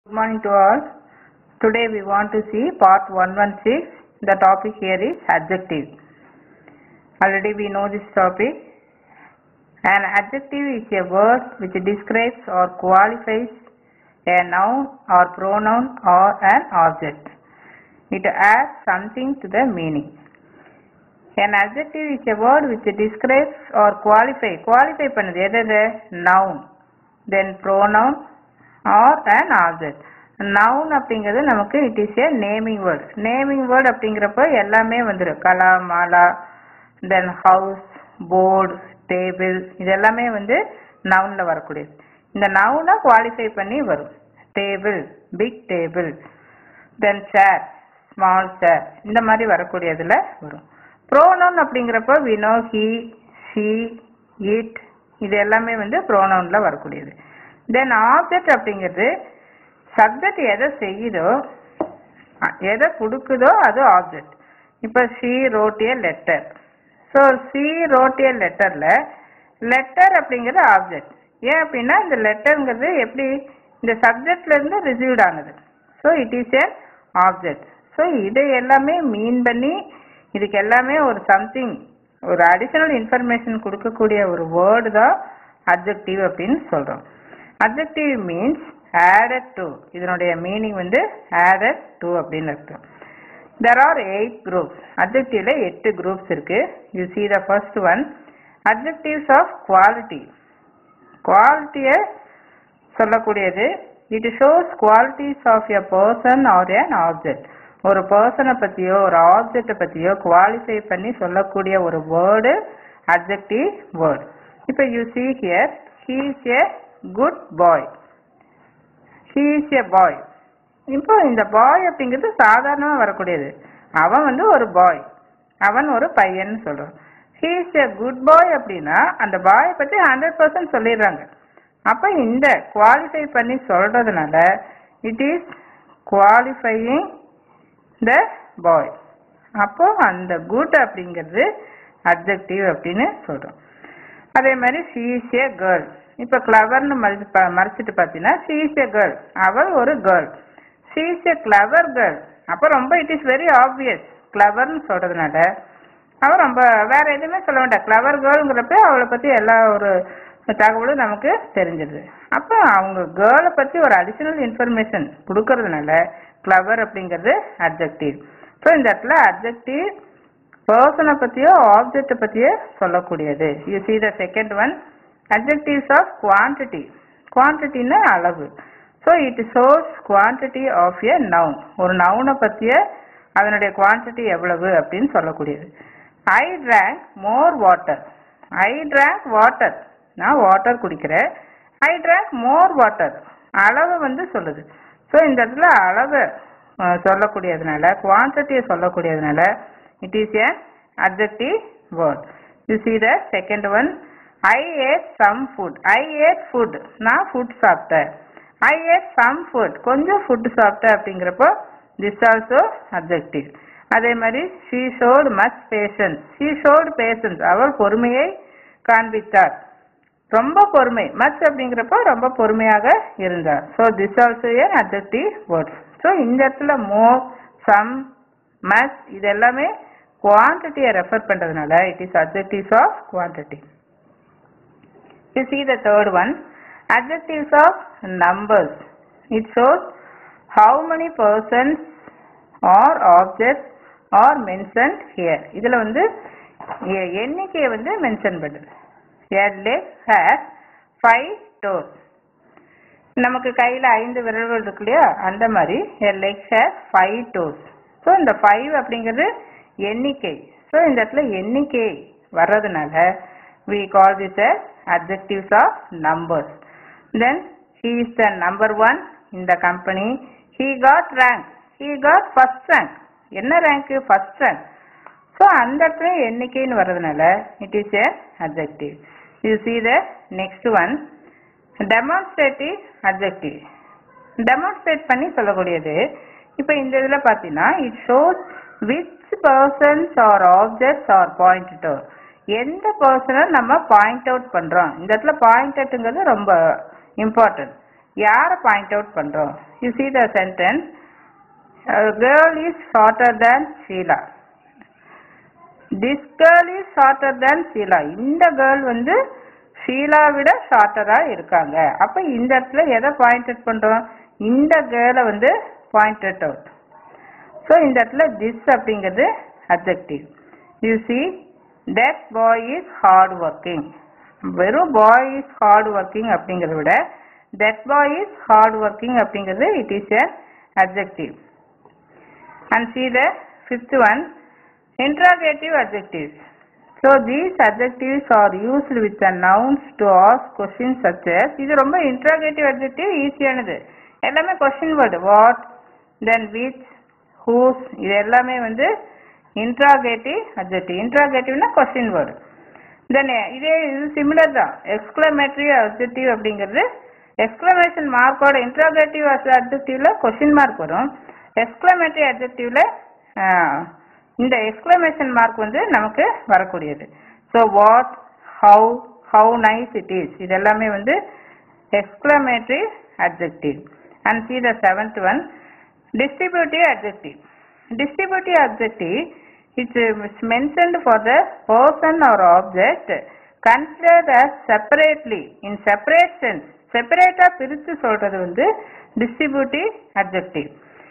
Good morning to all. Today we want to see part 116. The topic here is adjective. Already we know this topic. An adjective is a word which describes or qualifies a noun or pronoun or an object. It adds something to the meaning. An adjective is a word which describes or qualify. Qualify பண்ணுது எது எது? noun. Then pronoun or an object. noun அப்படிங்கிறது நமக்கு it is a naming word naming word அப்படிங்கிறப்ப எல்லாமே வந்துடும் Kala Mala then house board table இது எல்லாமே வந்து நவுனில் வரக்கூடியது இந்த நவுனை குவாலிஃபை பண்ணி வரும் table big table then chair small chair இந்த மாதிரி வரக்கூடியதுல வரும் ப்ரோனவுன் அப்படிங்கிறப்ப வினோ ஹி ஷி இட் இது எல்லாமே வந்து ப்ரோனவுன்ல வரக்கூடியது தென் ஆப்ஜெக்ட் அப்படிங்கிறது சப்ஜெக்ட் எதை செய்யுதோ அ- எதை கொடுக்குதோ அது ஆப்ஜெக்ட் இப்போ she wrote a letter so she wrote a லெட்டரில் லெட்டர் அப்படிங்கிறது ஆப்ஜெக்ட் ஏன் அப்படின்னா இந்த லெட்டருங்கிறது எப்படி இந்த சப்ஜெக்ட்ல இருந்து ரிசீவ்ட் ஆனது so it is a object so இதை எல்லாமே மீன் பண்ணி இதுக்கு எல்லாமே ஒரு சம்திங் ஒரு அடிஷனல் இன்ஃபர்மேஷன் கொடுக்கக்கூடிய ஒரு வேர்டு தான் அப்ஜெக்டிவ் அப்படின்னு சொல்கிறோம் அப்ஜெக்டிவ் மீன்ஸ் added to இதனுடைய மீனிங் வந்து added to அப்படின்னு அர்த்தம் there are eight groups adjectiveல எட்டு groups இருக்கு you see the first one adjectives of quality குவாலிட்டியை சொல்லக்கூடியது it shows qualities of a person or an object ஒரு பர்சனை பற்றியோ ஒரு ஆப்ஜெக்டை பற்றியோ குவாலிஃபை பண்ணி சொல்லக்கூடிய ஒரு வேர்டு அப்ஜெக்டிவ் வேர்டு இப்போ you see here he is a good boy he is a boy இப்போ இந்த பாய் அப்படிங்கிறது சாதாரணமாக வரக்கூடியது அவன் வந்து ஒரு பாய் அவன் ஒரு பையன் சொல்றோம் he is a good boy அப்படின்னா அந்த பாயை பற்றி ஹண்ட்ரட் பர்சன்ட் சொல்லிடுறாங்க அப்போ இந்த குவாலிஃபை பண்ணி சொல்றதுனால it is qualifying the boy அப்போ அந்த குட் அப்படிங்கிறது அப்ஜெக்டிவ் அப்படின்னு சொல்றோம் அதே மாதிரி she is a கேர்ள் இப்போ கிளவர்னு மறைச்சு பா- மறைச்சிட்டு பார்த்தீங்கன்னா she is a கேர்ள் அவள் ஒரு girl she is a clever girl அப்போ ரொம்ப இட் இஸ் வெரி ஆப்வியஸ் கிளவர்னு சொல்றதுனால அவ ரொம்ப வேற எதுவுமே சொல்ல வேண்டாம் கிளவர் கேர்ளுங்கிறப்ப அவளை பத்தி எல்லா ஒரு தகவலும் நமக்கு தெரிஞ்சிடுது அப்போ அவங்க கேர்ளை பத்தி ஒரு அடிஷனல் இன்ஃபர்மேஷன் கொடுக்கறதுனால கிளவர் அப்படிங்கிறது அப்ஜெக்டிவ் ஸோ இந்த இடத்துல அப்ஜெக்டிவ் பர்சனை பத்தியோ ஆப்ஜெக்டை பத்தியோ சொல்லக்கூடியது you see the second one adjectives of quantity குவான்டிட்டின்னா அளவு so it shows quantity of a noun ஒரு நவுனை பற்றிய அதனுடைய குவான்டிட்டி எவ்வளவு அப்படின்னு சொல்லக்கூடியது I drank more water I drank water நான் வாட்டர் குடிக்கிறேன் ஐ drank மோர் வாட்டர் அளவு வந்து சொல்லுது ஸோ இந்த இடத்துல அளவை அஹ், சொல்லக்கூடியதுனால குவான்டிட்டியை சொல்லக்கூடியதுனால it is a adjective word you see the second one I ate some food I ate food நான் ஃபுட் சாப்பிட்டேன் ஐ ஏட் சம் ஃபுட் கொஞ்சம் ஃபுட் சாப்பிட்டேன் அப்படிங்கிறப்போ திஸ் ஆல்சோ அப்ஜெக்டிவ் அதே மாதிரி she showed much patience she showed patience அவள் பொறுமையை காண்பித்தார் ரொம்ப பொறுமை மச் அப்படிங்கிறப்போ ரொம்ப பொறுமையாக இருந்தார் so this also an adjective words so இந்த இடத்துல மோர் சம் மச் இது எல்லாமே குவான்டிட்டியை ரெஃபர் பண்ணுறதுனால it is adjectives of quantity You see the third one, adjectives of numbers. It shows how many persons or objects are mentioned here. இதுல வந்து எ- எண்ணிக்கையை வந்து மென்ஷன் பண்ணுது A leg has five toes. நமக்கு கையில ஐந்து விரல்கள் இருக்கு இல்லையா அந்த மாதிரி a leg has five toes. So இந்த ஃபைவ் அப்படிங்கிறது எண்ணிக்கை ஸோ இந்த இடத்துல எண்ணிக்கை வர்றதுனால we call this as adjectives of numbers. Then he is the number one in the company. He got rank. He got first rank. என்ன rank? first rank. So அந்த இடத்துல எண்ணிக்கைன்னு வர்றதுனால it is a adjective you see the next one demonstrative adjective demonstrate பண்ணி சொல்லக்கூடியது இப்போ இந்த இதில் பார்த்தீங்கன்னா it shows which persons or objects are point out எந்த பர்சனை நம்ம பாயிண்ட் அவுட் பண்ணுறோம் இந்த இடத்துல பாயிண்ட் அவுட்டுங்கிறது ரொம்ப இம்பார்ட்டன்ட் யாரை பாயிண்ட் அவுட் பண்ணுறோம் you see the sentence, a girl is shorter than Sheila. This girl is shorter than Sheila. இந்த girl வந்து ஷீலா விட ஷார்ட்டரா இருக்காங்க அப்ப இந்த இடத்துல எதை பாயிண்ட் பண்றோம் இந்த கேர்ளை வந்து பாயிண்டட் அவுட் ஸோ இந்த இடத்துல திஸ் அப்படிங்கிறது adjective you see that boy is hard working வெறும் பாய் இஸ் ஹார்ட் ஒர்க்கிங் அப்படிங்கிறத விட that boy is hard working அப்படிங்கிறது it is a adjective and see the fifth one interrogative adjectives so these adjectives are used with the nouns to ask questions such as இது ரொம்ப interrogative adjective ஈஸியானது எல்லாமே question word what then which whose இது எல்லாமே வந்து interrogative adjective interrogative-னா question word then இதே இது சிமிலர் தான் எக்ஸ்க்ளமேட்டரி அப்ஜெக்டிவ் அப்படிங்கிறது எக்ஸ்க்ளமேஷன் மார்க்கோட இன்ட்ராகேட்டிவ் அப்ஜெக்டிவ்ல கொஸ்டின் மார்க் வரும் எக்ஸ்க்ளமேட்டரி அப்ஜெக்டிவ்ல இந்த எக்ஸ்க்ளமேஷன் மார்க் வந்து நமக்கு வரக்கூடியது so what how how nice it is இது எல்லாமே வந்து exclamatory adjective and see the seventh one distributive adjective distributive adjective which is mentioned for the person or object considered as separately in separate sense செப்பரேட்டா பிரித்து சொல்றது வந்து distributive adjective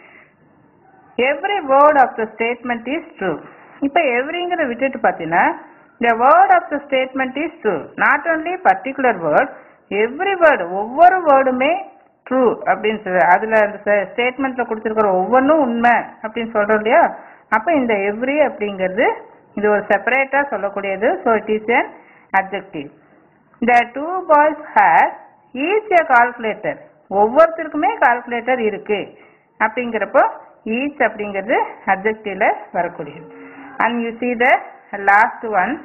every word of the statement is true இப்போ எவ்ரிங்கிற விட்டுட்டு பார்த்தீங்கன்னா the word of the statement is true not only particular word every word ஒவ்வொரு வேர்டுமே true அப்படின்னு சொல்லி அதுல அந்த ஸ்டேட்மெண்ட்ல கொடுத்துருக்கிற ஒவ்வொன்றும் உண்மை அப்படின்னு சொல்றோம் இல்லையா அப்ப இந்த எவ்ரி அப்படிங்கிறது இது ஒரு செப்பரேட்டா சொல்லக்கூடியது so it is an adjective the two boys had each a calculator ஒவ்வொருத்தருக்குமே கால்குலேட்டர் இருக்கு அப்படிங்கிறப்போ ஈச் அப்படிங்கிறது அப்ஜெக்டிவ்ல வரக்கூடியது and you see the last one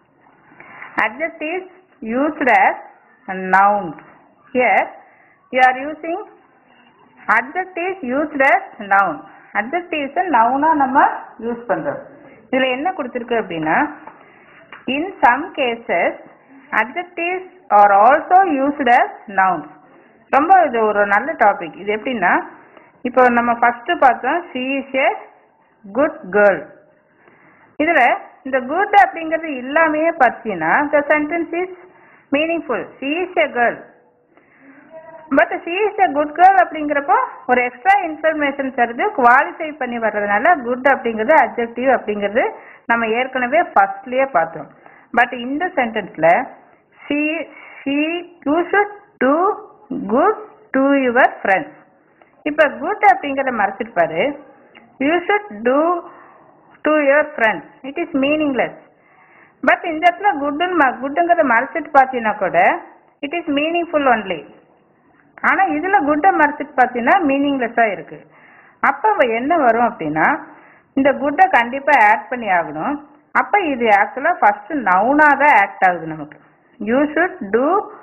adjectives used as nouns here you are using adjectives used as noun adjectives நவுனா நம்ம use பண்றோம் இதுல என்ன கொடுத்திருக்கு அப்படின்னா in some cases adjectives are also used as nouns ரொம்ப இது ஒரு நல்ல டாபிக் இது எப்படின்னா இப்போ நம்ம ஃபர்ஸ்ட் பார்த்தோம் she is a good girl இதுல இந்த குட் அப்படிங்கிறது இல்லாமையே பார்த்தீங்கன்னா the sentence is meaningful she is a girl but she is a good girl அப்படிங்கிறப்போ ஒரு எக்ஸ்ட்ரா இன்ஃபர்மேஷன் தருது குவாலிஃபை பண்ணி வர்றதுனால குட் அப்படிங்கிறது அப்ஜெக்டிவ் அப்படிங்கிறது நம்ம ஏற்கனவே ஃபர்ஸ்ட்லயே பார்த்தோம் பட் இந்த சென்டென்ஸ்ல she she you should do good to your friends இப்ப குட் அப்படிங்கறத மறைச்சிட்டு பாரு you should do to your friends it is meaningless but இந்த இடத்துல குட்டுன்னு குட்டுங்கிறத மறைச்சிட்டு பார்த்தீங்கன்னா கூட இட் இஸ் மீனிங்ஃபுல் ஒன்லி ஆனா இதுல குட்டை மறைச்சிட்டு பார்த்தீங்கன்னா மீனிங்லெஸ்ஸா இருக்கு அப்ப அவ என்ன வரும் அப்படின்னா இந்த குட்டை கண்டிப்பா ஆட் பண்ணி ஆகணும் அப்ப இது ஆக்சுவலா ஃபர்ஸ்ட் நவுனா தான் ஆக்ட் ஆகுது நமக்கு யூ ஷுட் டூ